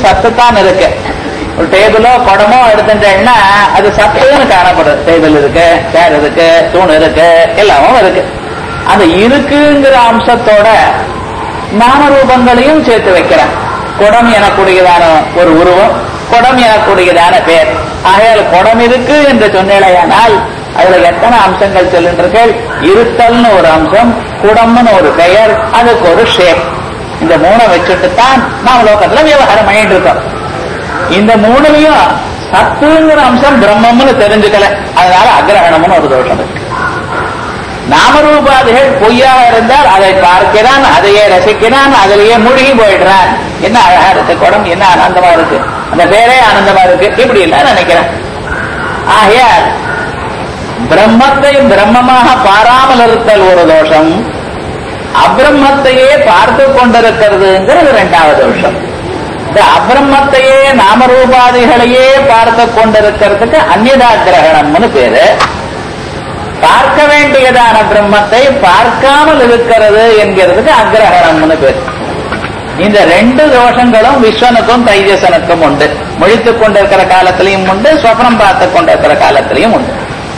சத்து தான் இருக்கு ஒரு டேபிளோ குடமோ எடுத்துட்டேன்னா அது சத்துன்னு காணப்படுது டேபிள் இருக்கு சேர் இருக்கு தூண் இருக்கு எல்லாமும் இருக்கு அந்த இருக்குங்கிற அம்சத்தோட நாமரூபங்களையும் சேர்த்து வைக்கிறேன் குடம் எனக்கூடியதான ஒரு உருவம் குடம் எனக்கூடியதான பெயர் ஆகையால் குடம் இருக்கு என்று சொன்னேனால் அதுல எத்தனை அம்சங்கள் சொல்லுன்றீர்கள் இருத்தல்னு ஒரு அம்சம் குடம்னு ஒரு பெயர் அதுக்கு ஒரு ஷேப் இந்த மூணை வச்சுட்டு தான் நாம் லோகத்துல விவகாரம் பண்ணிட்டு இருக்கோம் இந்த மூணுலையும் சத்துங்கிற அம்சம் பிரம்மம்னு தெரிஞ்சுக்கல அதனால அக்ரஹணம்னு ஒரு தோஷம் இருக்கு நாமரூபாதிகள் பொய்யாக இருந்தால் அதை பார்க்கிறான் அதையே ரசிக்கிறான் அதிலேயே மூழ்கி போயிடுறான் என்ன அழகா இருக்கு குடம் என்ன ஆனந்தமா இருக்கு அந்த பேரே ஆனந்தமா இருக்கு இப்படி எல்லாம் நினைக்கிறேன் ஆகையால் பிரம்மத்தை பிரம்மமாக பாராமல் இருத்தல் ஒரு தோஷம் அபிரம்மத்தையே பார்த்து கொண்டிருக்கிறதுங்கிறது இரண்டாவது தோஷம் இந்த அபிரம்மத்தையே நாமரூபாதிகளையே பார்த்து கொண்டிருக்கிறதுக்கு அந்நியதா கிரகணம்னு பேரு பார்க்க வேண்டியதான பிரம்மத்தை பார்க்காமல் இருக்கிறது என்கிறதுக்கு அக்ரஹணம்னு பேர் இந்த ரெண்டு தோஷங்களும் விஸ்வனுக்கும் தைஜசனுக்கும் உண்டு முழித்துக் கொண்டிருக்கிற காலத்திலையும் உண்டு சொப்னம் பார்த்து கொண்டிருக்கிற காலத்திலையும் உண்டு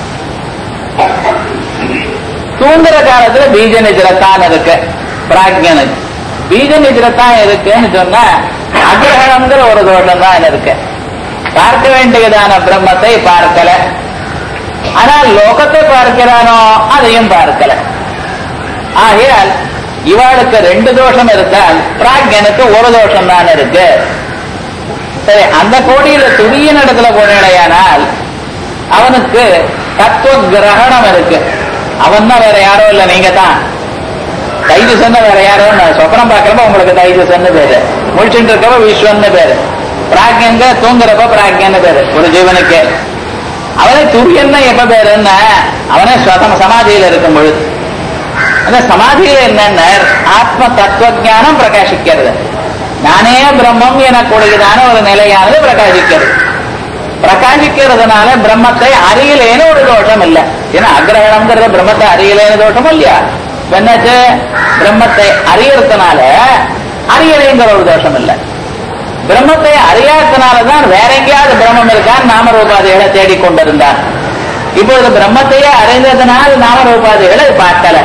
தூங்குற காலத்துல பீஜ நிஜரத்தான் இருக்கு பிராக்ஞனுக்கு பீஜ நிஜரத்தான் இருக்குன்னு சொன்னா அக்ரஹணம்ங்கிற ஒரு தோஷம் தான் இருக்கு பார்க்க வேண்டியதான பிரம்மத்தை பார்க்கல ஆனால் லோகத்தை பார்க்கிறானோ அதையும் பார்க்கல ஆகையால் இவாளுக்கு ரெண்டு தோஷம் இருந்தால் பிராக்யனுக்கு ஒரு தோஷம் தான் இருக்கு சரி அந்த கோடியில துரிய இடத்துல போனேடையானால் அவனுக்கு தத்துவ கிரகணம் இருக்கு அவன் தான் வேற யாரோ இல்ல நீங்க தான் தைஜசன்னு வேற யாரோ சொப்பனம் பார்க்கறப்ப உங்களுக்கு தைஜசன்னு பேரு முழிச்சுட்டு இருக்கப்ப விஸ்வன்னு பேரு பிராக்யங்க தூங்குறப்ப பிராக்யன்னு பேரு ஒரு ஜீவனுக்கு அவனே துரியன்னா எப்ப பேருன்னா அவனே சுவதம் சமாதியில இருக்கும் பொழுது அந்த சமாதியில என்னென்ன ஆத்ம தத்துவஜானம் பிரகாசிக்கிறது நானே பிரம்மம் எனக்கூடியதான ஒரு நிலையானது பிரகாசிக்கிறது பிரகாசிக்கிறதுனால பிரம்மத்தை அறியலேன்னு ஒரு தோஷம் இல்லை ஏன்னா அக்ரகணம்ங்கிறது பிரம்மத்தை அறியலேன்னு தோஷம் இல்லையா என்னாச்சு பிரம்மத்தை அறியறதுனால அறியலைங்கிற ஒரு தோஷம் இல்லை பிரம்மத்தை அறியாதனாலதான் வேற எங்கேயாவது பிரம்மம் இருக்கான் நாமரூபாதிகளை தேடிக்கொண்டிருந்தார் இப்பொழுது பிரம்மத்தையே அறிந்ததனால் நாமரூபாதிகளை பார்க்கல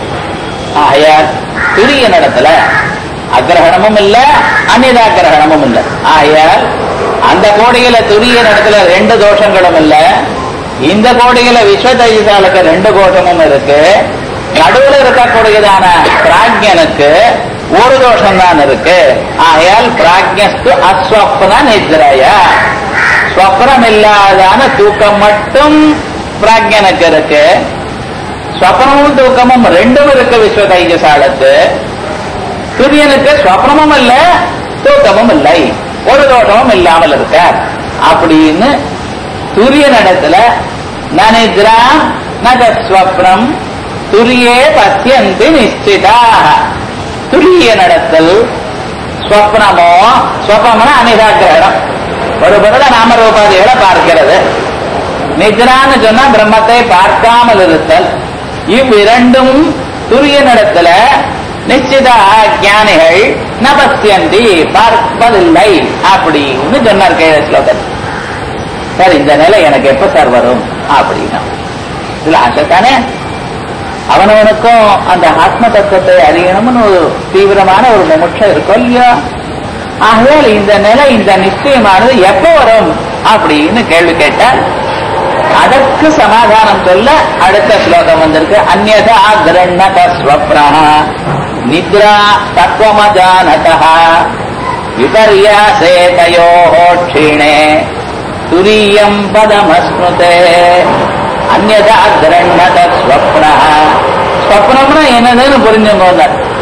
ஆயால் துரிய நடத்துல அக்கிரகணமும் இல்ல அந்நிதாக்கிரகணமும் இல்ல ஆயால் அந்த கோடியில துரிய நடத்துல ரெண்டு தோஷங்களும் இல்ல இந்த கோடியில விஸ்வ தைஜசாலுக்கு ரெண்டு கோஷமும் இருக்கு நடுவில் இருக்கக்கூடியதான பிராக்யனுக்கு ஒரு தோஷம் தான் இருக்கு ஆகையால் பிராக்யஸ்து அஸ்வப்ன நித்ரய ஸ்வப்னம் இல்லாதான தூக்கம் மட்டும் பிராக்யனுக்கு இருக்கு ஸ்வப்னமும் தூக்கமும் ரெண்டும் இருக்கு விஸ்வ தைஜசாலத்து சூரியனுக்கு ஸ்வப்னமும் இல்ல தூக்கமும் இல்லை ஒரு தோஷமும் இல்லாமல் இருக்க அப்படின்னு சூரியன் இடத்துல நனித்ரா நகஸ்வப்னம் துரியே பசியந்தி நிச்சிதா துரிய நடத்தல் ஸ்வப்னமோ ஸ்வப்னம்னா அனிதாகிரகம் ஒரு பதில நாமரூபாதிகளை பார்க்கிறது நிஜரான்னு சொன்னா பிரம்மத்தை பார்க்காமல் இருத்தல் இவ்விரண்டும் துரிய நடத்தல நிச்சித ஞானிகள் நபஸ்யந்தி பார்ப்பதில்லை அப்படின்னு சொன்னார் கேழ ஸ்லோகத்தில் சார் இந்த நிலை எனக்கு எப்ப சார் வரும் அப்படின்னா இதுல ஆசை தானே அவனவனுக்கும் அந்த ஆத்ம தத்துவத்தை அறியணும்னு ஒரு தீவிரமான ஒரு முமுட்சம் இருக்கும் இல்லையா ஆகையால் இந்த நிலை இந்த நிச்சயமானது எப்ப வரும் அப்படின்னு கேள்வி கேட்டால் அதற்கு சமாதானம் சொல்ல அடுத்த ஸ்லோகம் வந்திருக்கு அந்நதா கிரண்ணத ஸ்வப்னா நித்ரா தத்துவமஜானதா விபர்யாசே தயோः க்ஷீணே துரியம் பதமஸ்னுதே அந்நதா கிரண்ணத ஸ்வப்னா ஸ்வப்னம்னா என்னதுன்னு புரிஞ்சுங்க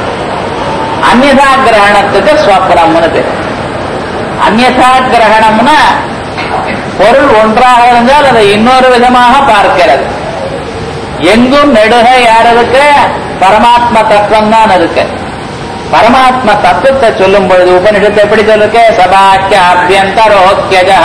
அந்நதா கிரகணத்துக்கு ஸ்வப்னம்னு பேர் அந்நதா கிரகணம்னா பொருள் ஒன்றாக இருந்தால் அதை இன்னொரு விதமாக பார்க்கிறது எங்கும் நெடுக யாருக்கு பரமாத்ம தத்துவம் தான் இருக்கு பரமாத்ம தத்துவத்தை சொல்லும் பொழுது உபனிஷத்தை எப்படி சொல்லிருக்க சபாக்கிய ஆபியந்தரோக்கியஜா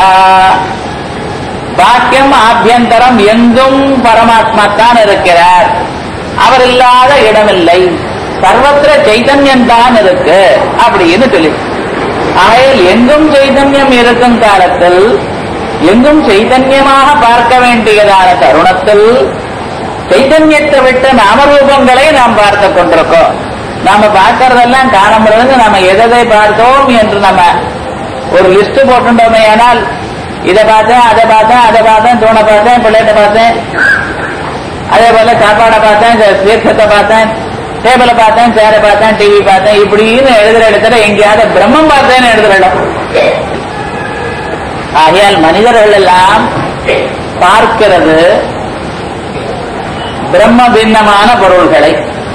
பாக்கியம் ஆபியந்தரம் எங்கும் பரமாத்மா தான் இருக்கிறார் அவர் இல்லாத இடமில்லை சர்வத்திர சைதன்யம் தான் இருக்கு அப்படின்னு சொல்லி ஆகையால் எங்கும் சைதன்யம் இருக்கும் காலத்தில் எங்கும் சைதன்யமாக பார்க்க வேண்டியதான தருணத்தில் சைதன்யத்தை விட்டு நாமரூபங்களை நாம் பார்த்து கொண்டிருக்கோம் நாம பார்க்கறதெல்லாம் காணப்படுறது நம்ம எதை பார்த்தோம் என்று நம்ம ஒரு லிஸ்ட் போட்டுட்டோமே ஆனால் இதை பார்த்தேன் அதை பார்த்தேன் அதை பார்த்தேன் தூணை பார்த்தேன் பிள்ளைகிட்ட பார்த்தேன் அதே போல சாப்பாடை பார்த்தேன் இந்த தீர்த்தத்தை பார்த்தேன் டேபிளை பார்த்தேன் சேரை பார்த்தேன் டிவி பார்த்தேன் இப்படின்னு எழுதுற இடத்துல எங்கேயாவது பிரம்மம் பார்த்தேன்னு எழுதுற இடம் ஆகையால் மனிதர்கள் எல்லாம் பார்க்கிறது பிரம்ம பின்னமான பொருள்களை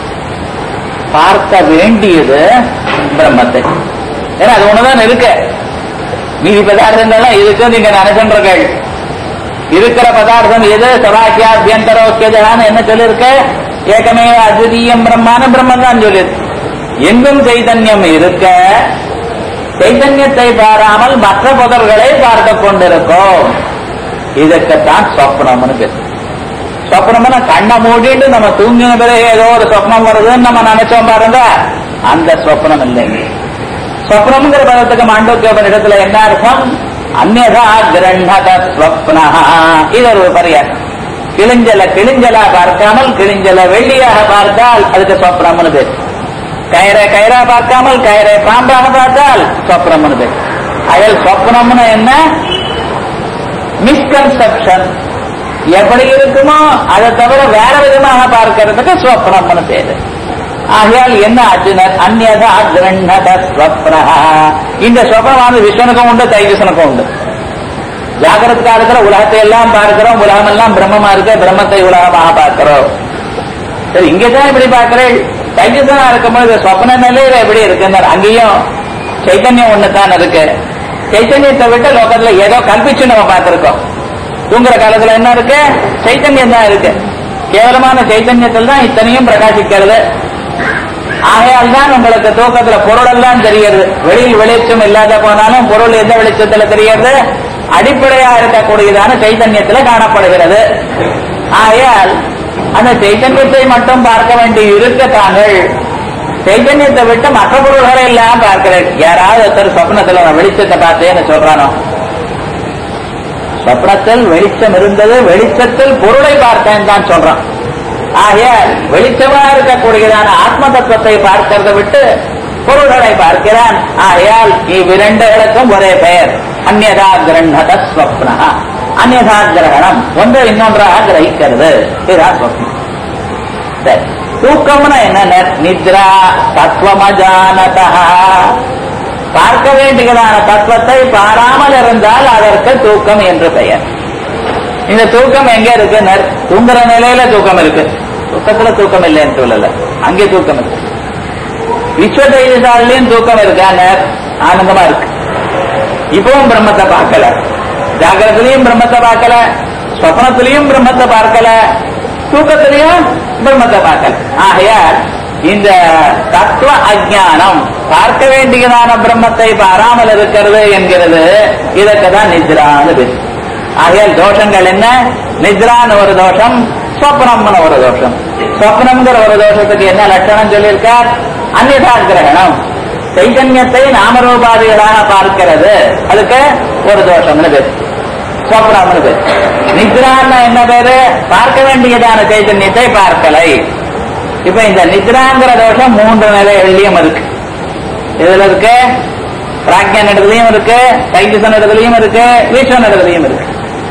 பார்க்க வேண்டியது பிரம்மத்தை ஏன்னா அது ஒண்ணுதான் இருக்கு மீதி பதார்த்தங்கள்லாம் இதுக்கு நீங்க நினைச்சுன்றீர்கள் இருக்கிற பதார்த்தம் எது சவாக்கியாபியந்தரோக்கியதான்னு என்ன சொல்லிருக்க ஏகமே அத்விதீயம் பிரம்மான பிரம்மன் தான் சொல்லியிருக்கு எங்கும் சைதன்யம் இருக்க சைதன்யத்தை பாராமல் மற்ற புதர்களை பார்த்து கொண்டிருக்கோம் இதற்குத்தான் சொப்னம்னு பேர் சொப்னம்னா கண்ணை மூடிட்டு நம்ம தூங்கின பிறகு ஏதோ ஒரு சொப்னம் வருதுன்னு நம்ம நினைச்சோம் பாருங்க அந்த சொப்னம் இல்லைங்க சொப்னம்ங்கிற பதத்துக்கு மாண்டோக்கியோபனிடத்துல என்ன அர்த்தம் அந்நதா கிரண்ணத ஸ்வப்னா இது ஒரு பரியாசம் கிழிஞ்சல கிழிஞ்சலா பார்க்காமல் கிழிஞ்சல வெள்ளியாக பார்த்தால் அதுக்கு சொப்னம்னு பேர் கயிறை கயிறா பார்க்காமல் கயிறை பாம்பாக பார்த்தால் சொப்னம்னு பேர் அதில் சொப்னம்னு என்ன மிஸ்கன்செப்ஷன் எப்படி இருக்குமோ அதை தவிர வேற விதமாக பார்க்கறதுக்கு ஸ்வப்னம்னு பேரு ஆகையால் என்ன அர்ஜுனர் அந்நதா கிரண்ணத ஸ்வப்னா இந்த ஸ்வப்னமானது விஸ்வனுக்கும் உண்டு தைஜசனுக்கும் உண்டு ஜாகிரத காலத்துல உலகத்தை எல்லாம் பார்க்கிறோம் உலகம் எல்லாம் பிரம்மமா இருக்கு பிரம்மத்தை உலகமாக பார்க்கிறோம் சரி இங்கதான் இப்படி பார்க்கிறேன் தைஜசனா இருக்கும்போது சொப்ன நிலையில எப்படி இருக்குன்னு அங்கேயும் சைத்தன்யம் ஒண்ணுதான் இருக்கு சைத்தன்யத்தை விட்டு லோகத்துல ஏதோ கல்பிச்சு நம்ம பார்த்திருக்கோம் தூங்குற காலத்துல என்ன இருக்கு சைத்தன்யம் தான் இருக்கு கேவலமான சைத்தன்யத்தில் தான் இத்தனையும் பிரகாசிக்கிறது ஆகையால் தான் உங்களுக்கு தூக்கத்துல பொருள் எல்லாம் தெரிகிறது வெளியில் வெளிச்சம் இல்லாத போனாலும் பொருள் எந்த வெளிச்சத்துல தெரிகிறது அடிப்படையா இருக்கக்கூடியதான சைத்தன்யத்துல காணப்படுகிறது ஆகையால் அந்த சைத்தன்யத்தை மட்டும் பார்க்க வேண்டி இருக்க தாங்கள் சைத்தன்யத்தை விட்டு மற்ற பொருள்களை எல்லாம் பார்க்கிறேன் யாராவது ஒருத்தர் சொப்னத்துல நான் வெளிச்சத்தை பார்த்தேன்னு சொல்றானோ சொப்னத்தில் வெளிச்சம் இருந்தது வெளிச்சத்தில் பொருளை பார்த்தேன் தான் சொல்றான் ஆகையால் வெளிச்சமா இருக்கக்கூடியதான ஆத்ம தத்துவத்தை பார்க்கிறத விட்டு பொருள்களை பார்க்கிறான் ஆகையால் இவ்விரண்டுகளுக்கும் ஒரே பெயர் அந்நதா கிரண்ணத ஸ்வப்னா அந்நதா கிரகணம் ஒன்று இன்னொன்றாக கிரகிக்கிறது இதுதான் ஸ்வப்னம் சரி தூக்கம்னா என்ன நித்ரா தத்துவமஜானதா பார்க்க வேண்டியதான தத்துவத்தை பாராமல் இருந்தால் அதற்கு தூக்கம் என்று பெயர் இந்த தூக்கம் எங்க இருக்கு தூங்குற நிலையில தூக்கம் இருக்கு தூக்கத்துல தூக்கம் இல்லைன்னு சொல்லல அங்கே தூக்கம் இருக்கு விஸ்வ தைரியசாலையும் தூக்கம் இருக்கா ஆனந்தமா இருக்கு இப்பவும் பிரம்மத்தை பார்க்கல ஜாகிரத்திலையும் பிரம்மத்தை பார்க்கல ஸ்வப்னத்திலையும் பிரம்மத்தை பார்க்கல தூக்கத்திலையும் பிரம்மத்தை பார்க்கல ஆகையால் இந்த தத்துவ அஜானம் பார்க்க வேண்டியதான பிரம்மத்தை பாராமல் இருக்கிறது என்கிறது இதற்கு தான் நித்ரான்னு பேர் ஆகையால் தோஷங்கள் என்ன நித்ரான்னு ஒரு தோஷம் ஸ்வப்னம்னு ஒரு தோஷம் ஸ்வப்னம்ங்கிற ஒரு தோஷத்துக்கு என்ன லட்சணம் சொல்லியிருக்கார் அந்நிதா கிரகணம் சைதன்யத்தை நாமரூபாதிகளாக பார்க்கிறது அதுக்கு ஒரு தோஷம்னு பேர் ஸ்வப்னம்னு பேர் நித்ரான்னு என்ன பேரு பார்க்க வேண்டியதான சைதன்யத்தை பார்க்கலை இப்ப இந்த நித்ராங்கிற தோஷம் மூன்று நிலைகள்லயும் இருக்கு இதுல இருக்கு பிராக்ஞன் இடத்துலயும் இருக்கு தைஜசன் இடத்துலயும் இருக்கு ஈஸ்வரன் இடத்துலயும் இருக்கு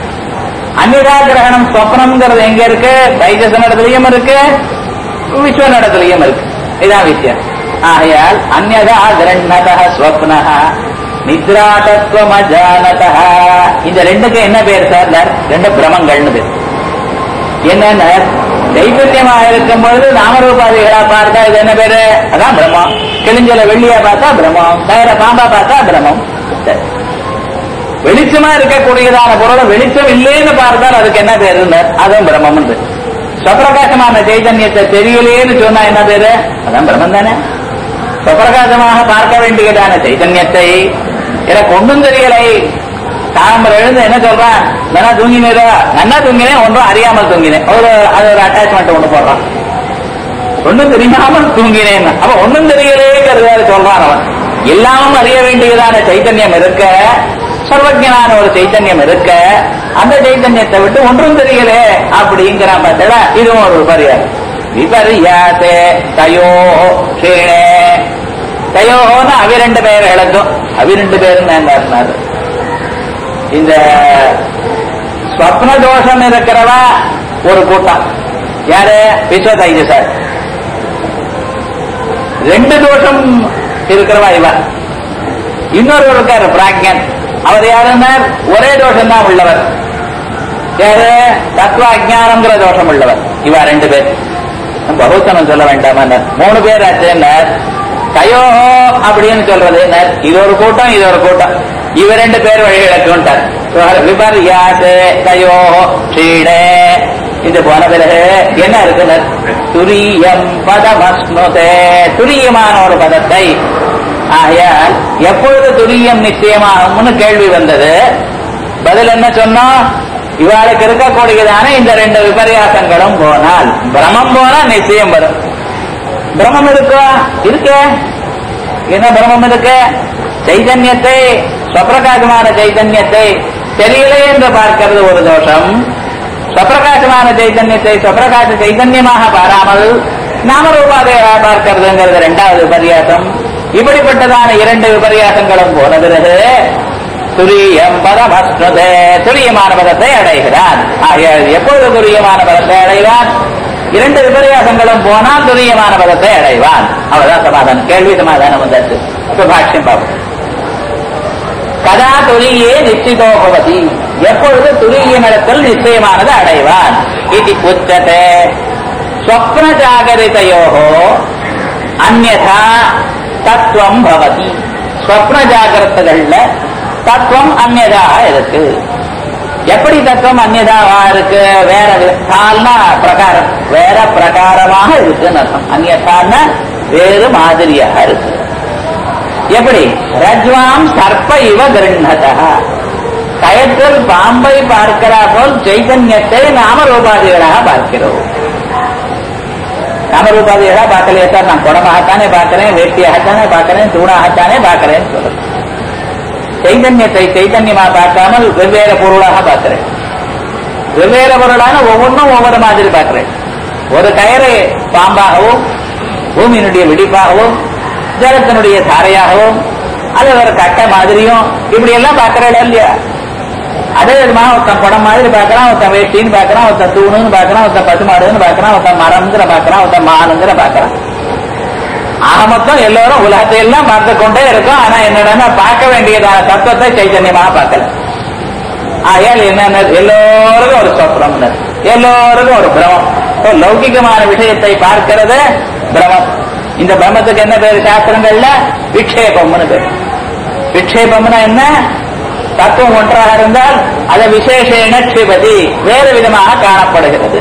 அந்நிதா கிரகணம் ஸ்வப்னம்ங்கிறது எங்க இருக்கு தைஜசன் இடத்துலயும் இருக்கு விஸ்வன் இடத்துலயும் இருக்கு இதான் விஷயம் ஆகையால் அந்நதா கிரண்ணத ஸ்வப்ன நித்ரா தத்துவம் அஜானத இந்த ரெண்டுக்கு என்ன பேர் சார் ரெண்டு பிரமங்கள்னு பேர் என்னென்ன தைவத்தியமா இருக்கும் பொழுது நாமரூபாதிகளா பார்த்தா இது என்ன பேரு அதான் பிரம்மம் கிழிஞ்சல வெள்ளியா பார்த்தா பிரம்மம் தயிர பாம்பா பார்த்தா பிரம்மம் சரி. வெளிச்சமா இருக்கக்கூடியதான பொருளை வெளிச்சம் இல்லைன்னு பார்த்தால் அதுக்கு என்ன பேருன்னு அதுவும் பிரம்மம் சுவப்பிரகாசமான சைதன்யத்தை தெரியலையேன்னு சொன்னா என்ன பேரு அதான் பிரம்மம் தானே சுவப்பிரகாசமாக பார்க்க வேண்டியதான சைதன்யத்தை எனக்கு ஒன்றும் தெரியலை சாயம்பரம் எழுந்து என்ன சொல்றான் நல்லா தூங்கினேரா நல்லா தூங்கினேன் ஒன்றும் அறியாமல் தூங்கினேன் ஒரு அது ஒரு அட்டாச்மெண்ட் ஒண்ணு போடுறான் ஒன்றும் தெரியாமல் தூங்கினேன் அப்ப ஒன்றும் தெரியலேங்கிறத சொல்றான் அவன் எல்லாமும் அறிய வேண்டியதான சைத்தன்யம் இருக்க சர்வஜனான ஒரு சைத்தன்யம் இருக்க அந்த சைத்தன்யத்தை விட்டு ஒன்றும் தெரியல அப்படிங்கிற பார்த்தா இதுவும் ஒரு பரியாரம் விபரியாசே தயோ க்ஷீணே தயோன்னு அவிரண்டு பேர் இழந்தோம் அவிரண்டு பேரும் இருந்தாரு இந்த ஸ்வப்ன தோஷம் இருக்கிறவா ஒரு கூட்டம் யாரு விஸ்வ தைஜசார் ரெண்டு தோஷம் இருக்கிறவா இவன் இன்னொரு இருக்காரு பிராக்யன் அவர் யாருன்னா ஒரே தோஷம் தான் உள்ளவர் யாரு தத்துவ அஜானம்ங்கிற தோஷம் உள்ளவர் இவா ரெண்டு பேர் பகுத்தனம் சொல்ல வேண்டாமா மூணு பேர் ஆச்சுன்னா தயோ அப்படின்னு சொல்றது என்ன இது ஒரு கூட்டம் இது ஒரு கூட்டம் இவ ரெண்டு பேர் வழி இழக்குன்ட்டார் விபர்யாசே தயோ க்ஷீணே இது போன பிறகு என்ன இருக்குன்னு துரியம் பதமஸ்னுதே துரியமான ஒரு பதத்தை ஆகையால் எப்பொழுது துரியம் நிச்சயமாகும்னு கேள்வி வந்தது பதில் என்ன சொன்னோம் இவாளுக்கு இருக்கக்கூடியதான இந்த ரெண்டு விபரியாசங்களும் போனால் பிரமம் போனா நிச்சயம் வரும் பிரமம் இருக்கா இருக்க என்ன பிரமம் இருக்கு சைதன்யத்தை ஸ்வப்பிரகாசமான சைதன்யத்தை தெரியலே என்று பார்க்கிறது ஒரு தோஷம் ஸ்வப்பிரகாசமான சைதன்யத்தை ஸ்வப்பிரகாச சைதன்யமாக பாராமல் நாமரூபாதையாக பார்க்கிறதுங்கிறது இரண்டாவது விபரியாசம் இப்படிப்பட்டதான இரண்டு விபரியாசங்களும் போன பிறகு துரியம் பதமஸ்னதே துரியமான பதத்தை அடைகிறான் ஆகையால் எப்பொழுது துரியமான பதத்தை அடைவான் இரண்டு விபரியாசங்களும் போனால் துரியமான பதத்தை அடைவான் அவ்வளவுதான் சமாதானம் கேள்வி சமாதானம் வந்தாச்சு இப்ப பாஷ்யம் பார்ப்போம் கதா துரியே நிச்சிதோ பவதி எப்பொழுது துரிய நடத்தல் நிச்சயமானது அடைவான் இது உச்சதே ஸ்வப்ன ஜாகரிதையோகோ அந்நதா தத்துவம் பவதி ஸ்வப்ன ஜாகிரத்துகள்ல தத்துவம் அந்நதா இருக்கு எப்படி தத்துவம் அந்நதாவா இருக்கு வேற தால்னா பிரகாரம் வேற பிரகாரமாக இருக்குன்னு அர்த்தம் அந்நதான்னா வேறு மாதிரியாக இருக்கு எப்படி ரஜ்வாம் சர்ப்ப இவ கிருண்ணதா கயத்தில் பாம்பை பார்க்கிறா போல் சைதன்யத்தை நாமரூபாதிகளாக பார்க்கிறோம் நாமரூபாதிகளாக பார்க்கலையே சார் நான் குடமாகத்தானே பார்க்கிறேன் வேட்டியாகத்தானே பார்க்கிறேன் தூணாகத்தானே பார்க்கிறேன் சொல்லுது சைதன்யத்தை சைதன்யமா பார்க்காமல் வெவ்வேறு பொருளாக பார்க்கிறேன் வெவ்வேறு பொருளான ஒவ்வொன்றும் ஒவ்வொரு மாதிரி பார்க்கிறேன் ஒரு கயரை பாம்பாகவும் பூமியினுடைய வெடிப்பாகவும் ஜலத்தினுடைய தாரையாகவும் அது ஒரு கட்டை மாதிரியும் இப்படி எல்லாம் பார்க்கிறேன் இல்லையா அதே விதமாக ஒருத்தன் குடம் மாதிரி பார்க்கறான் ஒருத்தன் வேட்டின்னு பார்க்கறான் ஒருத்தன் தூணுன்னு பார்க்கறான் ஒருத்தன் பசுமாடுன்னு பார்க்கறான் ஒருத்தன் மரம்ங்கிற பார்க்கறான் ஒருத்தன் மானுங்கிற பார்க்கறான் ஆக மொத்தம் எல்லோரும் உலகத்தை எல்லாம் பார்த்து கொண்டே இருக்கும் ஆனா என்னடா பார்க்க வேண்டியதான தத்துவத்தை சைத்தன்யமாக பார்க்கல ஆகையால் என்ன எல்லோருக்கும் ஒரு சொப்னம் எல்லோருக்கும் ஒரு பிரமம் இப்போ லௌகிகமான விஷயத்தை பார்க்கிறது பிரமம் இந்த பிரம்மத்துக்கு என்ன பேரு சாஸ்திரங்கள்ல விக்ஷேபம்னு பேர் விக்ஷேபம்னா என்ன தத்துவம் ஒன்றாக இருந்தால் அதை விசேஷேன க்ஷிபதி வேறு விதமாக காணப்படுகிறது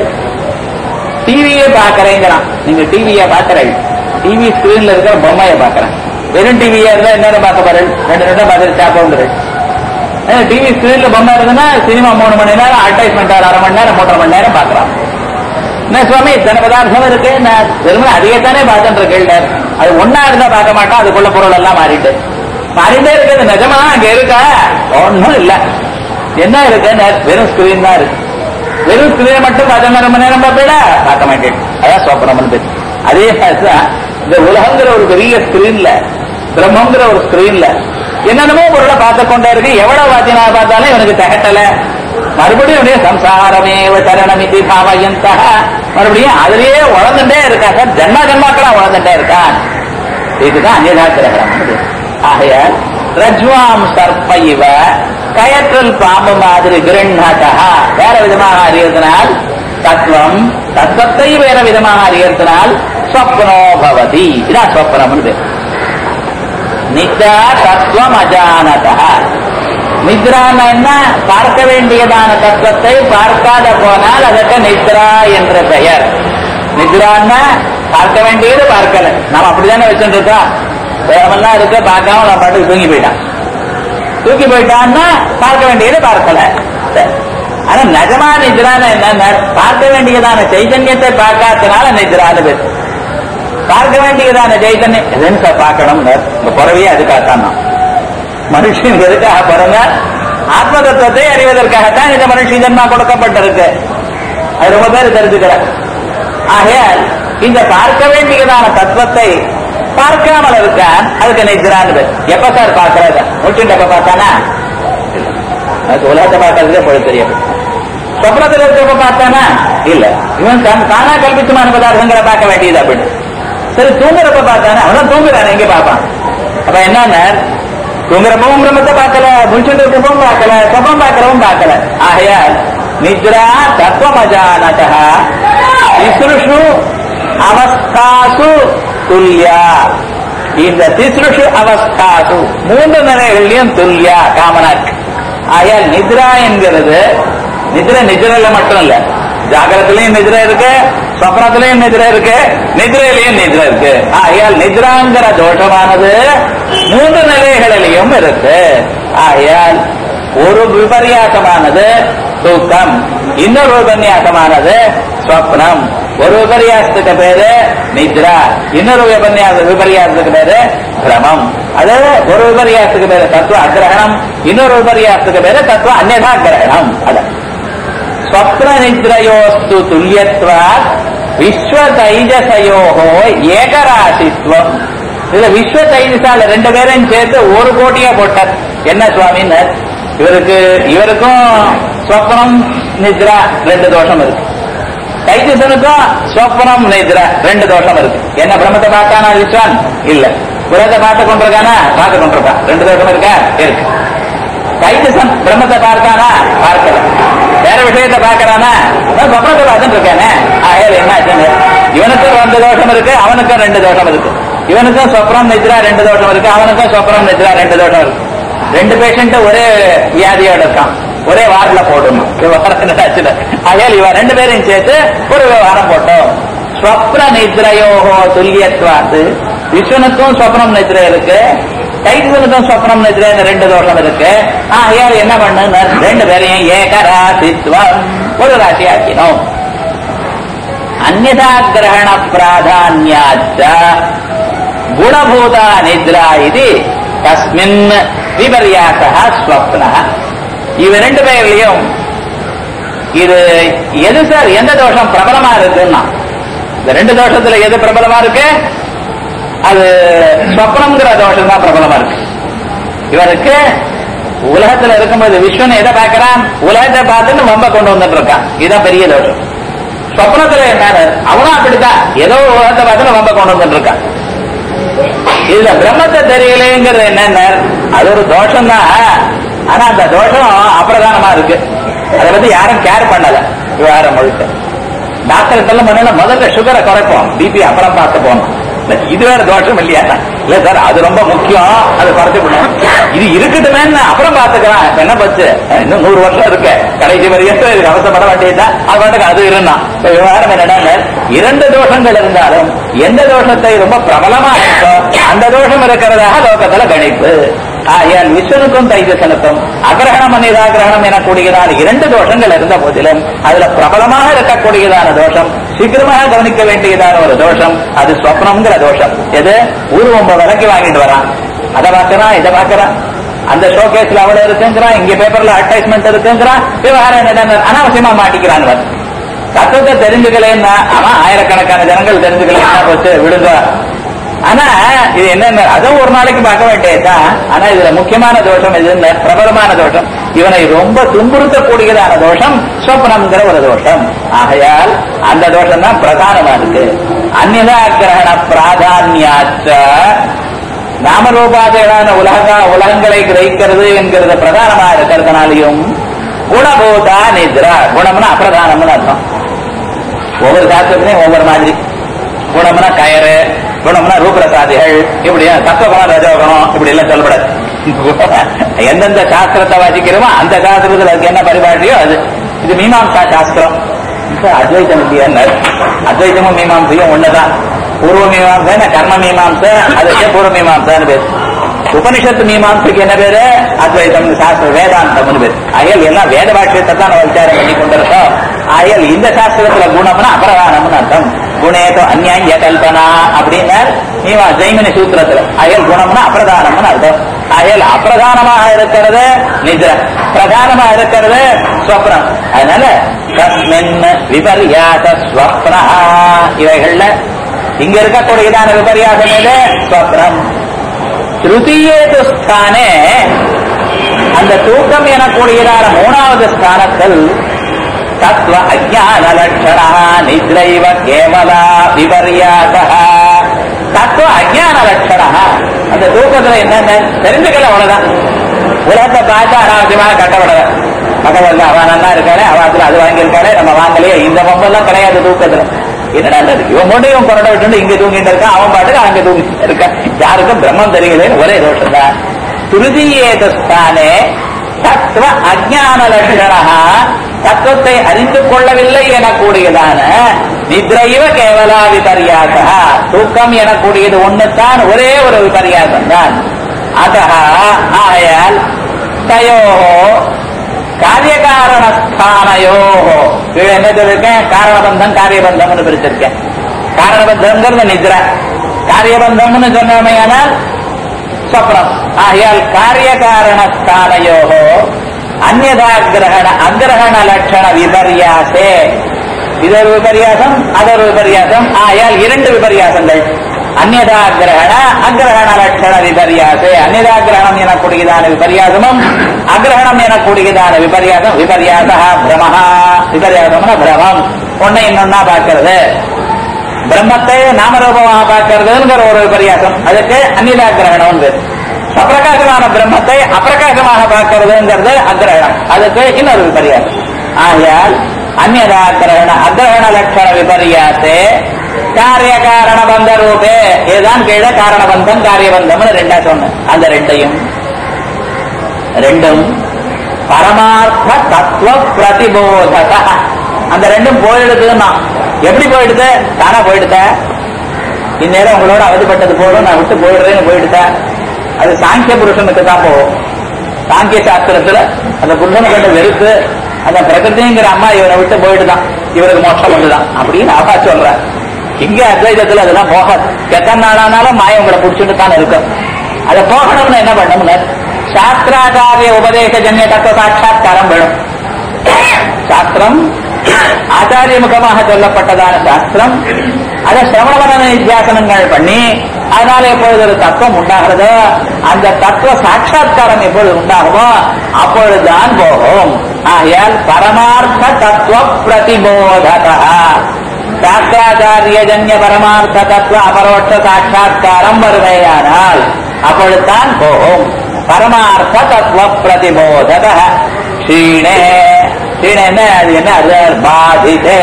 டிவியே பார்க்கறேங்கிறான் நீங்க டிவியை பார்க்கறீங்க டிவி ஸ்கிரீன்ல இருக்கிற பொம்மையை பார்க்கறேன் வெறும் டிவியா இருந்தா என்ன பார்க்க போறேன் ரெண்டு ரெண்டும் பார்த்துட்டு சாப்பிடுறேன் டிவி ஸ்கிரீன்ல பொம்மை இருக்குன்னா சினிமா மூணு மணி நேரம் அட்வர்டைஸ்மெண்ட் அரை மணி நேரம் மூன்றரை மணி நேரம் பார்க்கலாம் என்ன சுவாமி இத்தனை பதார்த்தம் இருக்கு நான் வெறும் அதையத்தானே பார்த்துட்டு இருக்கேன் அது ஒன்னா இருந்தா பார்க்க மாட்டோம் அதுக்குள்ள பொருள் எல்லாம் மாறிட்டு மாறிட்டே இருக்குது நிஜமா அங்க இருக்கா ஒன்றும் இல்ல என்ன இருக்கு வெறும் ஸ்கிரீன் தான் இருக்கு வெறும் ஸ்கிரீனை மட்டும் பதினொரு மணி நேரம் பார்ப்பீடா பார்க்க மாட்டேன் அதான் சோப்பனம் பேர் அதே மாதிரிதான் இந்த உலகங்கிற ஒரு பெரிய ஸ்கிரீன்ல பிரம்மங்கிற ஒரு ஸ்கிரீன்ல என்னென்னமோ பொருளை பார்த்து கொண்டே இருக்கு எவ்வளவு வாத்தினா பார்த்தாலும் இவனுக்கு தகட்டல மறுபடியும் இவனுடைய சம்சாரமே சரணமிதி பாவயந்தா மறுபடியும் அதுலயே உழந்துட்டே இருக்கா சார் ஜன்மா ஜன்மாக்களா உழந்துட்டே இருக்கான் இதுதான் அந்நியதா கிரகணம் ஆகையால் ரஜ்வாம் சர்ப்ப இவ கயற்றல் பாம்பு மாதிரி கிரண்ணதா வேற விதமாக அறியறதுனால் தத்துவம் தத்துவத்தை வேற விதமாக அறியறதுனால் ஸ்வப்னோ பவதி இதான் ஸ்வப்னம்னு பேர் நித்ரா தத்துவம் அஜானதா நித்ரான என்ன பார்க்க வேண்டியதான தத்துவத்தை பார்க்காத போனால் அதற்கு நித்ரா என்ற பெயர் நித்ரான்னா பார்க்க வேண்டியது பார்க்கல நாம் அப்படித்தானே வச்சுட்டு இருக்கோம் வேகமெல்லாம் இருக்க பார்க்காம நம்ம பாட்டுக்கு தூங்கி போயிட்டான் தூக்கி போயிட்டான்னா பார்க்க வேண்டியது பார்க்கல ஆனா நிஜமா நிஜரான என்ன பார்க்க வேண்டியதான சைதன்யத்தை பார்க்காதனால நிஜரான பேர் பார்க்க வேண்டியதான சைத்தன்யம் எதுன்னு சார் பார்க்கணும் இந்த பிறவியே அதுக்காகத்தான் நான் மனுஷன் எதுக்காக பிறந்த ஆத்ம தத்துவத்தை அறிவதற்காகத்தான் இந்த மனுஷ ஜன்மா கொடுக்கப்பட்டிருக்கு அது ரொம்ப பேர் தெரிஞ்சுக்கிறார் ஆகையால் இந்த பார்க்க வேண்டியதான தத்துவத்தை பார்க்காமல் இருக்கான் அதுக்கு நிற்கிறான்னு எப்ப சார் பார்க்கறது முடிச்சுட்டு எப்ப பார்த்தானா அது உலகத்தை பார்க்கறதுக்கே போய் தெரியும் சொப்னத்தில் இருக்கப்ப பார்த்தானா இல்ல இவன் தான் தானா கல்பித்தமான பதார்த்தங்களை பார்க்க வேண்டியது அப்படின்னு சரி தூங்குறப்ப பார்த்தானே அவன் தூங்குறான் எங்க பார்ப்பான் அப்ப என்னன்னா தூங்குறப்பவும் பிரம்மத்தை பார்க்கல முடிச்சுட்டு இருக்கப்பவும் பார்க்கல சொப்பம் பார்க்கறவும் பார்க்கல ஆகையால் நித்ரா தத்துவமஜானதா திசுஷு அவஸ்தாசு துல்யா இந்த திசுஷு அவஸ்தாசு மூன்று நிலைகள்லயும் துல்யா காமனாக் ஆகையால் நித்ரா என்கிறது நிதிர நிதிரையில மட்டும் இல்ல ஜாகிரத்திலையும் நிதிரை இருக்கு சொப்னத்திலையும் நிதிரை இருக்கு நிதிரையிலையும் நிதிரை இருக்கு ஆகையால் நிதிராங்கிற தோஷமானது மூன்று நிலைகளிலையும் இருக்கு ஆகையால் ஒரு விபரியாசமானது தூக்கம் இன்னொரு விபன்யாசமானது சொப்னம் ஒரு விபரியாசத்துக்கு பேரு நித்ரா இன்னொரு விபன்யாச விபரியாசத்துக்கு பேரு பிரமம் அது ஒரு விபரியாசத்துக்கு பேரு தத்துவ அக்கிரகணம் இன்னொரு விபரியாசத்துக்கு பேரு தத்துவ அந்நதா கிரகணம் அதான் ஸ்வப்ன நித்ரயோஸ்து துல்லியத்வாத் விஸ்வ தைஜசயோகோ ஏகராசித்வம் இதுல விஸ்வ தைஜசால ரெண்டு பேரையும் சேர்த்து ஒரு கோட்டியா போட்டார் என்ன சுவாமின்னு இவருக்கு இவருக்கும் ஸ்வப்னம் நித்ரா ரெண்டு தோஷம் இருக்கு தைஜசனுக்கும் ஸ்வப்னம் நித்ரா ரெண்டு தோஷம் இருக்கு என்ன பிரம்மத்தை பார்த்தானா விஸ்வான் இல்ல உலகத்தை பார்த்து கொண்டிருக்கானா பார்த்து கொண்டிருக்கான் ரெண்டு தோஷம் இருக்கா இருக்கு தைஜசன் பிரம்மத்தை பார்த்தானா பார்க்கல வேற விஷயத்தை பார்க்கறானா சொப்னத்தை பார்த்துட்டு இருக்கானே ஆகையால் என்ன ஆச்சுன்னு இவனுக்கும் ரெண்டு தோஷம் இருக்கு அவனுக்கும் ரெண்டு தோஷம் இருக்கு இவனுக்கும் சொப்னம் நித்ரா ரெண்டு தோஷம் இருக்கு அவனுக்கும் சொப்னம் நித்ரா ரெண்டு தோஷம் இருக்கு ரெண்டு பேஷண்ட் ஒரே வியாதியோட இருக்கான் ஒரே வார்டுல போடணும் விவகாரம் ஆச்சுல ஆகையால் இவன் ரெண்டு பேரையும் சேர்த்து ஒரு விவகாரம் போட்டோம் ஸ்வப்ன நித்ரயோகோ துல்லியத்வாத்து விஸ்வனுக்கும் சொப்னம் நித்ரை இருக்கு தைத்தனுக்கும் சொப்னம் நித்ரை ரெண்டு தோஷம் இருக்கு ஆகையால் என்ன பண்ணு ரெண்டு பேரையும் ஏக ராசித்வம் ஒரு ராசி ஆக்கினோம் அந்நதா கிரகண பிராதான்யாச்ச குணபூதா நித்ரா இது தஸ்மின் விபர்யாச ஸ்வப்ன இவ ரெண்டு பேர்லயும் இது எது சார் எந்த தோஷம் பிரபலமா இருக்குன்னா இந்த ரெண்டு தோஷத்துல எது பிரபலமா இருக்கு அது ஸ்வப்னம்ங்கிற தோஷம் தான் பிரபலமா இருக்கு இவருக்கு உலகத்துல இருக்கும்போது விஸ்வன் எதை பார்க்கறான் உலகத்தை பார்த்துன்னு வம்ப கொண்டு வந்துட்டு இருக்கான் இதுதான் பெரிய தோஷம் சொப்னத்துல என்ன அவனும் அப்படித்தான் ஏதோ உலகத்தை பார்த்து வம்ப கொண்டு வந்துட்டு இருக்கான் இதுல பிரம்மத்தை தெரியலைங்கிறது என்னென்ன அது ஒரு தோஷம் தான் ஆனா அந்த தோஷம் அப்பிரதானமா இருக்கு அதை பத்தி யாரும் கேர் பண்ணல விவகாரம் முழுக்க டாக்டர் சொல்ல பண்ணல முதல்ல சுகரை குறைப்போம் பிபி அப்புறம் பார்த்து போகணும் இல்ல, இது வேற தோஷம் இல்லையா இல்ல சார் அது ரொம்ப முக்கியம் அது குறைச்சு பண்ணணும் இது இருக்கட்டுமே அப்புறம் பார்த்துக்கலாம் இப்ப என்ன பச்சு இன்னும் நூறு வருஷம் இருக்கு கடைசி வரையும் இதுக்கு அவசரப்பட வேண்டியதுதான் அது பாட்டுக்கு அது இருந்தான் இப்ப விவகாரம் என்னன்னா இரண்டு தோஷங்கள் இருந்தாலும் எந்த தோஷத்தை ரொம்ப பிரபலமா இருக்கோ அந்த தோஷம் இருக்கிறதாக லோகத்துல கணிப்பு ஆகையால் விஸ்வனுக்கும் தைஜசனுக்கும் அகிரகணம் நிராகிரகணம் எனக்கூடியதான இரண்டு தோஷங்கள் இருந்த போதிலும் அதுல பிரபலமாக இருக்கக்கூடியதான தோஷம் சீக்கிரமாக கவனிக்க வேண்டியதான ஒரு தோஷம் அது ஸ்வப்னம்ங்கிற தோஷம் எது ஊர்வம்ப விலைக்கு வாங்கிட்டு வரான் அதை பார்க்கறான் இதை பார்க்கறான் அந்த ஷோகேஸ்ல அவ்வளவு இருக்குங்கிறான் இங்க பேப்பர்ல அட்வர்டைஸ்மெண்ட் இருக்குங்கிறான் விவகாரம் என்ன அனாவசியமா மாட்டிக்கிறான் இவன். தத்துவத்தை தெரிஞ்சுக்கலன்னா அவன் ஆயிரக்கணக்கான ஜனங்கள் தெரிஞ்சுக்கலன்னா போச்சு விடுங்க ஆனா இது என்ன அதுவும் ஒரு நாளைக்கு பார்க்க வேண்டியதுதான் ஆனா இதுல முக்கியமான தோஷம் இது இல்ல, பிரபலமான தோஷம் இவனை ரொம்ப துன்புறுத்தக்கூடியதான தோஷம் சொப்னம்ங்கிற ஒரு தோஷம் ஆகையால் அந்த தோஷம் தான் பிரதானமா இருக்கு அந்நிதா கிரகண பிராதான்யாச்ச நாமரூபாதைகளான உலக உலகங்களை கிரகிக்கிறது என்கிறது பிரதானமா இருக்கிறதுனாலையும் குணபூதா நித்ரா குணம்னா அப்பிரதானம்னு அர்த்தம் ஒவ்வொரு சாஸ்திரத்திலையும் ஒவ்வொரு மாதிரி குணம்னா கயறு குணம்னா ரூபரசாதிகள் இப்படி தத்துவகுணம் ரஜோகுணம் இப்படி எல்லாம் சொல்லப்படாது எந்தெந்த சாஸ்திரத்தை வாசிக்கிறோமோ அந்த சாஸ்திரத்துல அதுக்கு என்ன பரிபாடியோ அது இது மீமாம்சா சாஸ்திரம் இப்ப அத்வைத்தம் இல்லையா அத்வைத்தமும் மீமாம்சையும் ஒண்ணுதான் பூர்வ மீமாம்சா கர்ம மீமாம்சை அதுக்கே பூர்வ மீமாம்சான்னு பேரு உபனிஷத்து மீமாம்சைக்கு என்ன பேரு அத்வைதம் சாஸ்திர வேதாந்தம்னு பேரு ஆகையால் எல்லாம் வேத பாஷ்யத்தை தான் நம்ம விசாரம் பண்ணி கொண்டிருக்கோம் ஆகையால் இந்த சாஸ்திரத்துல குணம்னா அபரதானம்னு அர்த்தம் குணேதோ அந்நிய கல்பனா அப்படின்னார் நீ வா ஜெய்மினி சூத்திரத்துல அயல் குணம்னா அப்பிரதானம்னு அர்த்தம் அயல் அப்பிரதானமாக இருக்கிறது நித்ர பிரதானமா இருக்கிறது ஸ்வப்னம் அதனால தஸ்மின் விபர்யாச ஸ்வப்னா இவைகள்ல இங்க இருக்கக்கூடியதான விபர்யாசம் எது ஸ்வப்னம் திருத்தீயேது ஸ்தானே அந்த தூக்கம் எனக்கூடியதான மூணாவது ஸ்தானத்தில் தத்துவ அஜான லட்சணா நித்ரைவ கேவலா விபர்யாச தத்துவ அஜான லட்சணா அந்த தூக்கத்துல என்னென்ன தெரிஞ்சுக்கல அவ்வளவுதான் உலகத்தை பார்த்து அனாவசியமாக கட்டப்படல பக்கத்துல அவன் நல்லா இருக்காளே அவத்துல அது வாங்கியிருக்காளே நம்ம வாங்கலையே இந்த பம்பெல்லாம் கிடையாது தூக்கத்துல என்னடா இது? இவன் மட்டும் இவன் கொரட்டை விட்டு இங்க தூங்கிட்டு இருக்கான் அவன் பாட்டுக்கு அங்க தூங்கிட்டு இருக்கான் யாருக்கும் பிரம்மம் தெரியலேன்னு ஒரே தோஷம் தான் துருதியேதஸ்தானே தத்துவ அஜான லட்சணா தத்துவத்தை அறிந்து கொள்ளவில்லை எனக்கூடியதான நித்ரைவ கேவலா விபர்யாச தூக்கம் எனக்கூடியது ஒண்ணுத்தான் ஒரே ஒரு விபர்யாசம் தான் அத ஆயால் தயோ காரியகாரணஸ்தானயோ கீழே என்ன சொல்லிருக்கேன் காரணபந்தம் காரியபந்தம்னு பிரிச்சிருக்கேன் காரணபந்தம்ங்கிறது நித்ரா காரியபந்தம்னு சொன்னமையானால் ஸ்வப்னம் ஆகையால் காரியகாரணஸ்தானயோ அந்நதாகிரகண அக்கிரகண லட்சண விபர்யாசே இது ஒரு விபர்யாசம் அது ஒரு விபர்யாசம் ஆயால் இரண்டு விபர்யாசங்கள் அந்நதாகிரகண அக்கிரகண லட்சண விபர்யாசே அந்நதாகிரகணம் எனக்கூடியதான விபர்யாசமும் அக்கிரகணம் எனக்கூடியதான விபர்யாசம் விபர்யாச பிரமஹா விபர்யாசம்னா பிரமம் ஒன்னை இன்னொன்னா பார்க்கிறது பிரம்மத்தை நாமரூபமாக பார்க்கிறதுங்கிற ஒரு விபர்யாசம் அதுக்கு அந்நிதாகிரகணம் பேர் அப்பிரகாசமான பிரம்மத்தை அப்பிரகாசமாக பார்க்கிறதுங்கிறது அக்கிரகணம் அதுக்கு இன்னொரு விபர்யாசம் ஆகையால் அந்நியதாகிரகண அக்கிரகண லட்சண விபர்யாசே காரிய காரண பந்த ரூபே இதுதான் கீழே காரணபந்தம் காரியபந்தம்னு ரெண்டா சொன்னேன் அந்த ரெண்டையும் ரெண்டும் பரமார்த்த தத்துவ பிரதிபோதக அந்த ரெண்டும் போயிடுதுன்னா எப்படி போயிடுது தானா போயிடுத இந்நேரம் உங்களோட அவதிப்பட்டது போதும் நான் விட்டு போயிடுறேன்னு போயிடுதா அது சாங்கிய புருஷனுக்கு தான் போகும் சாங்கிய சாஸ்திரத்துல அந்த புருஷனை கண்டு வெறுத்து அந்த பிரகிருதிங்கிற அம்மா இவரை விட்டு போயிடுதான் இவருக்கு மோட்சம் வந்துதான் அப்படின்னு அவா சொல்ற இங்க அத்வைதத்துல அதெல்லாம் போகாது எத்தனை நாளானாலும் மாயம் உங்களை பிடிச்சிட்டு தான் இருக்கும் அதை போகணும்னு என்ன பண்ணணும்னு சாஸ்திராச்சாரிய உபதேச ஜன்ய தத்துவ சாட்சா்காரம் வேணும் சாஸ்திரம் ஆச்சாரிய முகமாக சொல்லப்பட்டதான சாஸ்திரம் அதை சிரவணமன நித்தியாசனங்கள் பண்ணி அதனால எப்பொழுது ஒரு தத்துவம் உண்டாகிறதோ அந்த தத்துவ சாட்சா்காரம் எப்பொழுது உண்டாகுமோ அப்பொழுதுதான் போகும் ஆகையால் பரமார்த்த தத்துவ பிரதிபோதகா சாஸ்திராச்சாரியஜன்ய பரமார்த்த தத்துவ அபரோட்ச சாட்சா்காரம் வருமையானால் அப்பொழுதுதான் போகும் பரமார்த்த தத்துவ பிரதிபோதக க்ஷீணே க்ஷீணே என்ன அது என்ன அது பாதிதே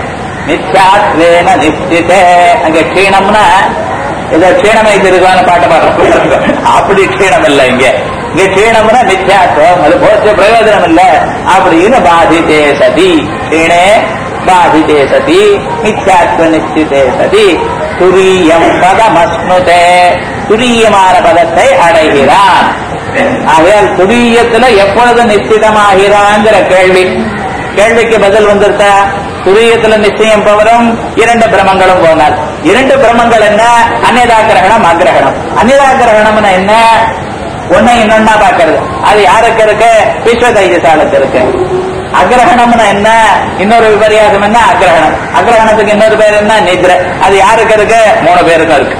நித்யாத்வேன நிச்சிதே அங்க க்ஷீணம்னா இதை க்ஷீணமை திருக்கான பாட்டு பாடுறோம் அப்படி க்ஷீணம் இல்லை இங்க இங்க க்ஷீணம்னா மித்யாத்வம் அது போச்சு பிரயோஜனம் இல்ல அப்படின்னு பாதிதே சதி க்ஷீணே பாதிதே சதி மித்யாத்வ நிச்சிதே சதி துரியம் பதமஸ்னுதே துரியமான பதத்தை அடைகிறான் ஆகையால் துரியத்துல எப்பொழுது நிச்சயமாகிறாங்கிற கேள்வி கேள்விக்கு பதில் வந்துருத்தா துரியத்துல நிச்சயம் பவரும் இரண்டு பிரமங்களும் போனால் இரண்டு பிரமங்கள் என்ன அந்நியதாகிரகணம் அக்கிரகணம் அந்நியதாகிரகணம்னா என்ன ஒண்ணு இன்னொன்னா பாக்குறது அது யாருக்கு இருக்கு விஸ்வ தைஜசாலத்து இருக்கு அக்கிரகணம்னா என்ன இன்னொரு விபரியாசம் என்ன அக்கிரகணம் அக்கிரகணத்துக்கு இன்னொரு பேர் என்ன நித்ர அது யாருக்கு இருக்கு மூணு பேருக்கும் இருக்கு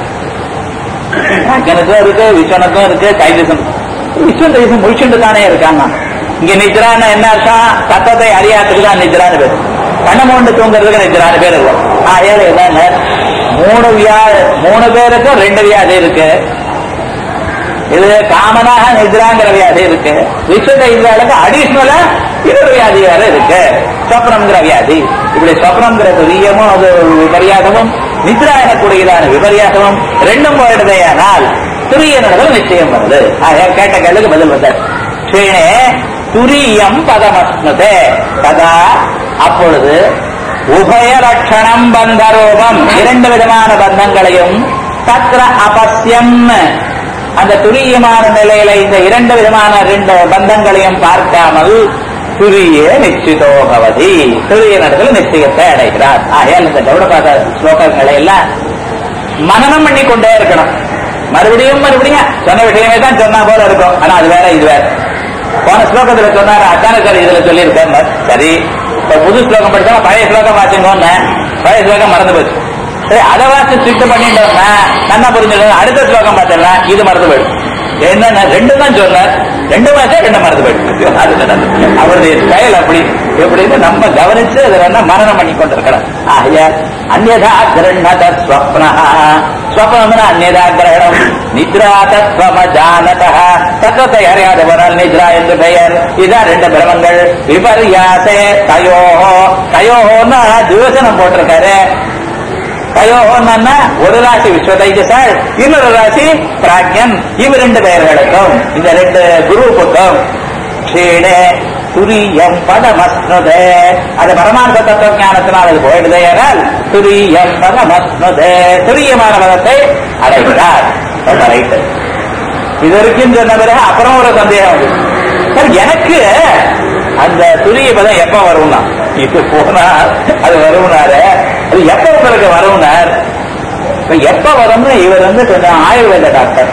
அக்கனுக்கும் இருக்கு விஸ்வனுக்கும் இருக்கு தைஜசம் விஸ்வ தைஜசம் முழிச்சுட்டு தானே இருக்காங்க இங்க நித்ரான்னு என்ன அர்த்தம் தத்துவத்தை அறியாத்துக்கு தான் நித்ரான்னு பேர் கண்ண மூண்டு தூங்குறதுக்கு நித்ரான்னு பேர் இல்லை ஆகையால என்னங்க மூணு வியா மூணு பேருக்கும் ரெண்டு வியாதி இருக்கு இது காமனாக நித்ராங்கிற வியாதி இருக்கு விஸ்வ தைஜாலுக்கு அடிஷ்னலா இன்னொரு வியாதி வேற இருக்கு சொப்னம்ங்கிற வியாதி இப்படி சொப்னம்ங்கிற துரியமும் அது விபரியாசமும் நித்ரா எனக்கூடியதான விபரியாசமும் ரெண்டும் போயிடுதேயானால் துரியனிடத்தில் நிச்சயம் வருது ஆக கேட்ட கேள்விக்கு பதில் வந்தார் ஸ்ரீனே துரியம் பதமஸ்னுதே ததா அப்பொழுது உபய லட்சணம் பந்தரூபம் இரண்டு விதமான பந்தங்களையும் தத்ர அபஸ்யம் அந்த துரியமான நிலையில இந்த இரண்டு விதமான ரெண்டு பந்தங்களையும் பார்க்காமல் துரியே நிச்சிதோ பவதி துரிய நடத்துல நிச்சயத்தை அடைகிறார் ஆகையால் இந்த கௌடபாத ஸ்லோகங்களை எல்லாம் மனனம் பண்ணி கொண்டே இருக்கணும் மறுபடியும் மறுபடியும் சொன்ன விஷயமே தான் சொன்னா போல இருக்கும் ஆனா அது வேற இது வேற போன ஸ்லோகத்துல சொன்னாரு அத்தான சார் இதுல சொல்லியிருக்கேன் சரி இப்ப புது ஸ்லோகம் படிச்சா பழைய ஸ்லோகம் வாசிங்கன்னு பழைய ஸ்லோகம் மறந்து போச்சு சரி அதை வாசி ஸ்ட்ரிக்ட் பண்ணிட்டோம்னா நல்லா புரிஞ்சுக்கணும் அடுத்த ஸ்லோகம் பார்த்தோம்னா இது மறந்து போயிடும் என்னன்னா ரெண்டு தான் சொன்னார் ரெண்டு மாசம் ரெண்டு மறந்து போயிடும் அது நடந்தது. அவருடைய ஸ்டைல் அப்படி எப்படின்னு நம்ம கவனிச்சு அதை வேணா மரணம் பண்ணி கொண்டிருக்கிறோம் ஆகிய அந்நதா கிரண்ணத ஸ்வப்னா ஸ்வப்னம்னா அந்நதா கிரகணம் நித்ரா தத்வமஜானத தத்துவத்தை அறியாதவரால் நித்ரா என்று பெயர் இதான் ரெண்டு பிரமங்கள் விபர்யாசே தயோஹோ தயோஹோன்னா துவசனம் போட்டிருக்காரு தயோன்னா ஒரு ராசி விஸ்வதைஜசால் இன்னொரு ராசி பிராக்யன் இவ ரெண்டு பெயர்களுக்கும் இந்த ரெண்டு குரூப்புக்கும் க்ஷீணே துரியம் பதமஸ்னுதே அது பரமார்த்த தத்துவ ஞானத்தினால் அது போயிடுதே ஆனால் துரியம் பதமஸ்னுதே துரியமான பதத்தை அடைகிறார் ரைட்டு இது வரைக்கும் சொன்ன பிறகு அப்புறம் ஒரு சந்தேகம் வந்து சார் எனக்கு அந்த துரிய பதம் எப்ப வரும்னா இது போனா அது வரும்னாரு அது எப்ப உங்களுக்கு வரும்னார் இப்ப எப்ப வரும்னு இவர் வந்து கொஞ்சம் ஆயுர்வேத டாக்டர்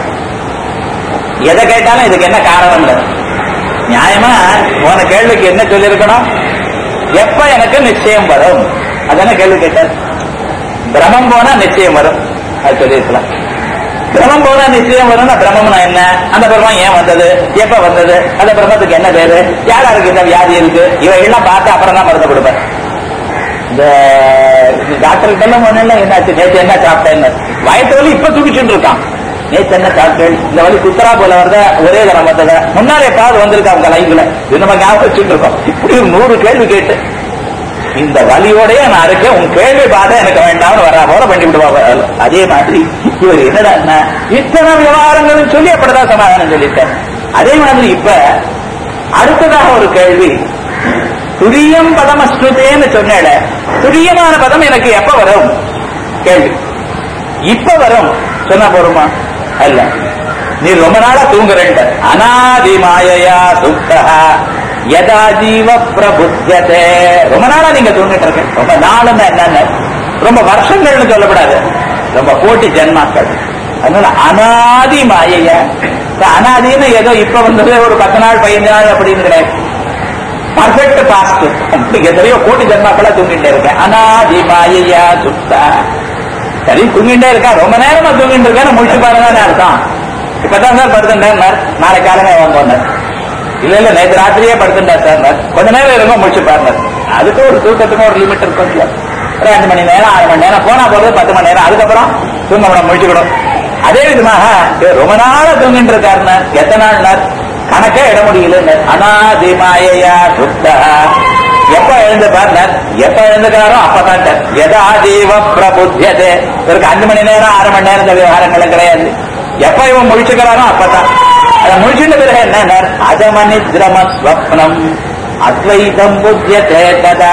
எதை கேட்டாலும் இதுக்கு என்ன காரணம் இல்லை நியாயமா போன கேள்விக்கு என்ன சொல்லியிருக்கணும் எப்ப எனக்கு நிச்சயம் வரும் அதான கேள்வி கேட்டார் பிரமம் போனா நிச்சயம் வரும் அது சொல்லியிருக்கலாம் பிரமம் போனா நிச்சயம் வரும்னா பிரம்மம்னா என்ன அந்த பிரம்மம் ஏன் வந்தது எப்ப வந்தது அந்த பிரம்மத்துக்கு என்ன பேரு யார் யாருக்கு இந்த வியாதி இருக்கு இவை எல்லாம் பார்த்து அப்புறம் தான் மருந்து கொடுப்பேன் இந்த டாக்டருக்கு எல்லாம் ஒண்ணு என்னாச்சு நேற்று என்ன சாப்பிட்டேன்னு வயத்து வலி இப்ப துடிச்சுட்டு இருக்கான் நேற்று என்ன சாப்பிட்டேன் இந்த வலி குத்தரா போல வருத ஒரே தரம் வந்தத முன்னாலே எப்பாவது வந்திருக்கா அவங்க லைஃப்ல இது நம்ம ஞாபகம் வச்சுட்டு இருக்கோம் இப்படி ஒரு நூறு கேள்வி கேட்டு இந்த வலியோடய நான் இருக்கேன் உன் கேள்வி பார்த்த எனக்கு வேண்டாம்னு வரா போல பண்ணி விடுவாங்க அதே மாதிரி இவர் என்னடா இத்தனை விவகாரங்கள் சொல்லி அப்படிதான் சமாதானம் சொல்லிட்டார் அதே மாதிரி இப்ப அடுத்ததாக ஒரு கேள்வி துரியம் பதம் அஸ்ருதேன்னு சொன்னேட துரியமான பதம் எனக்கு எப்ப வரும் கேள்வி இப்ப வரும் சொன்னா போருமா அல்ல நீ ரொம்ப நாளா தூங்குறேன் அனாதி மாயையா சுத்தா யதா ஜீவ பிரபுத்தியதே ரொம்ப நாளா நீங்க தூங்கிட்டு இருக்க ரொம்ப நாளுன்னா என்னன்னு ரொம்ப வருஷங்கள்னு சொல்லப்படாது ரொம்ப கோட்டி ஜென்மாக்கள் அதனால அனாதி மாயையா இப்ப அனாதின்னு ஏதோ இப்ப வந்தது ஒரு பத்து நாள் பதினஞ்சு நாள் அப்படின்னு கிடையாது பர்ஃபெக்ட் பாஸ்ட் எத்தனையோ கோட்டி ஜென்மாக்களா தூங்கிட்டே இருக்கேன் அனாதி மாயையா சுத்தா சரி தூங்கிட்டே இருக்கா ரொம்ப நேரமா தூங்கிட்டு இருக்கேன்னு முடிச்சு பாருங்கன்னு அர்த்தம் இப்பதான் சார் படுத்துட்டேன் நாளை காலமே வந்தோன்னு இல்ல இல்ல நேற்று ராத்திரியே படுத்துட்டேன் சார் கொஞ்ச நேரம் இருக்கும் முடிச்சு பாருங்க அதுக்கு ஒரு தூக்கத்துக்கும் ஒரு லிமிட் இருக்கும் இல்லையா? ஒரு அஞ்சு மணி நேரம் ஆறு மணி நேரம் போனா போறது பத்து மணி நேரம் அதுக்கப்புறம் தூங்க விட முடிச்சுக்கணும் அதே விதமாக இவர் ரொம்ப நாளா தூங்கிட்டு இருக்காருன்னு எத்தனை நாள் கணக்கே இட முடியல அனாதி மாயையா சுத்தா எப்ப எழுந்து பாருனார் எப்ப எழுந்துக்கிறாரோ அப்பதான் எதா ஜீவ பிரபுத்தியதே இவருக்கு அஞ்சு மணி நேரம் ஆறு மணி நேரம் இந்த விவகாரங்களும் கிடையாது எப்ப இவன் முழிச்சுக்கிறாரோ அப்பதான் அதை முடிச்சுட்ட பிறகு என்ன அஜமனி திரம ஸ்வப்னம் அத்வைதம் புத்தியதே ததா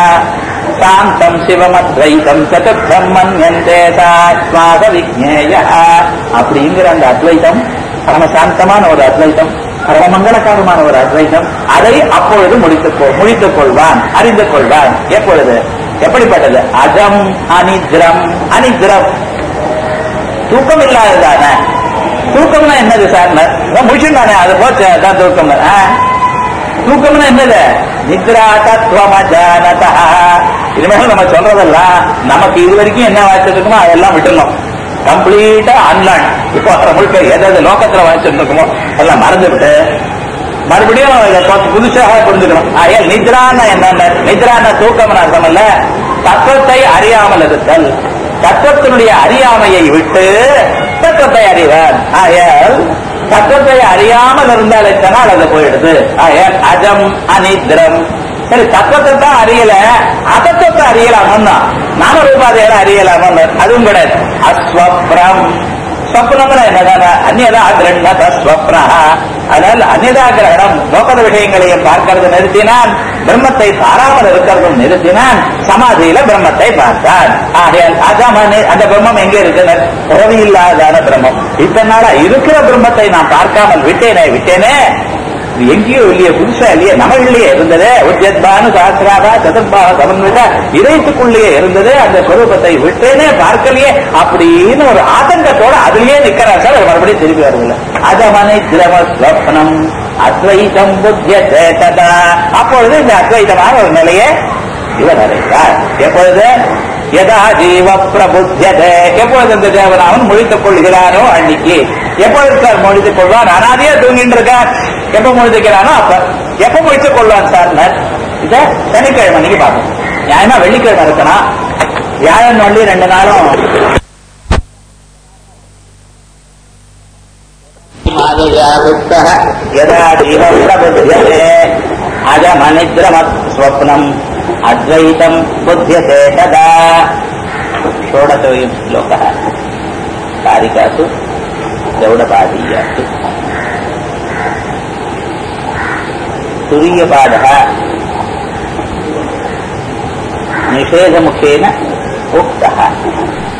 சாந்தம் சிவமத்வைதம் சதுர்த்தம் மன்யந்தே சாஸ்வாத விஜ்ஞேய அப்படிங்கிற அந்த அத்வைதம் பரம சாந்தமான ஒரு அத்வைதம் பரம மங்களகாரமான ஒரு அத்வைதம் அதை அப்பொழுது முடித்துக் கொள் முடித்துக் கொள்வான் அறிந்து கொள்வான் எப்பொழுது எப்படிப்பட்டது அஜம் அனித்ரம் அனித்ரம் தூக்கம் இல்லாததான தூக்கம்னா என்னது சார் முடிச்சுட்டானே அது போச்சு அதான் தூக்கம் ஆ? தூக்கம்னா என்னது நித்ரா தத்துவமஜானதா இனிமேல் நம்ம சொல்றதெல்லாம் நமக்கு இது வரைக்கும் என்ன வாய்ச்சிருக்குமோ அதெல்லாம் விட்டுணும் கம்ப்ளீட்டா அன்லான் இப்போ முழுக்க எதாவது லோகத்துல வாய்ச்சிருக்கோமோ எல்லாம் மறந்து விட்டு மறுபடியும் இதை கொஞ்சம் புதுசாக புரிஞ்சுக்கணும் ஆயா நித்ரான என்ன நித்ரான தூக்கம் அர்த்தம் இல்ல தத்துவத்தை அறியாமல் இருத்தல் தத்துவத்தினுடைய அறியாமையை விட்டு தத்துவத்தை அறிவார் ஆயால் தத்துவத்தை அறியாமல் இருந்தாலே சொன்னால் அது போயிடுது ஆயால் அஜம் அனித்ரம் சரி தத்துவத்தை தான் அறியல அதத்துவத்தை அறியலாமன்னா நாம ரூபாதைகளை அறியலாமன்னு அதுவும் கிடையாது அஸ்வப்ரம் ஸ்வப்னம்னா என்னதான அந்நியதா கிரண்ணத ஸ்வப்னா அதனால் அந்நியதா கிரகணம் லோகத விஷயங்களையும் பார்க்கறது நிறுத்தினான் பிரம்மத்தை பாராமல் இருக்கிறதும் நிறுத்தினான் சமாதியில பிரம்மத்தை பார்த்தான் ஆகையால் அஜமனு அந்த பிரம்மம் எங்க இருக்கு ரவி இல்லாதான பிரம்மம் இத்தனை நாளா இருக்கிற பிரம்மத்தை நான் பார்க்காமல் விட்டேனே விட்டேனே இது எங்கேயோ இல்லையே புதுசா இல்லையே நம்மளிலேயே இருந்ததே உஜ்ஜத்பானு சாஸ்திராபா சதுர்பா சமன்வித இதயத்துக்குள்ளேயே இருந்ததே அந்த ஸ்வரூபத்தை விட்டேனே பார்க்கலையே அப்படின்னு ஒரு ஆதங்கத்தோட அதுலயே நிக்கிறார் சார் அவர் மறுபடியும் திருப்பி வரவில்லை அதமனை திரவ ஸ்வப்னம் அத்வைதம் புத்திய சேட்டதா அப்பொழுது இந்த அத்வைதமான ஒரு நிலையை இவர் அடைந்தார் எப்பொழுது எதா ஜீவ பிரபுத்தியதே எப்பொழுது இந்த தேவன் அவன் முழித்துக் கொள்கிறானோ அன்னைக்கு எப்பொழுது சார் முழித்துக் கொள்வான் அனாதையா தூங்கிட்டு இருக்கான் எப்ப முழித்துக்கிறானோ அப்ப எப்ப முழித்துக் கொள்வான் சார் இத சனிக்கிழமை அன்னைக்கு பார்ப்போம் நியாயமா வெள்ளிக்கிழமை இருக்கலாம் வியாழன் ஒன்லி ரெண்டு நாளும் यदा जीव प्रबुध्यते अजमनिद्रमत् स्वप्नम् अद्वैतम् बुध्यते तदा षोडशोऽयम् श्लोकः कारिकासु गौडपादीयासु तुरीयपादः निषेधमुखेन उक्तः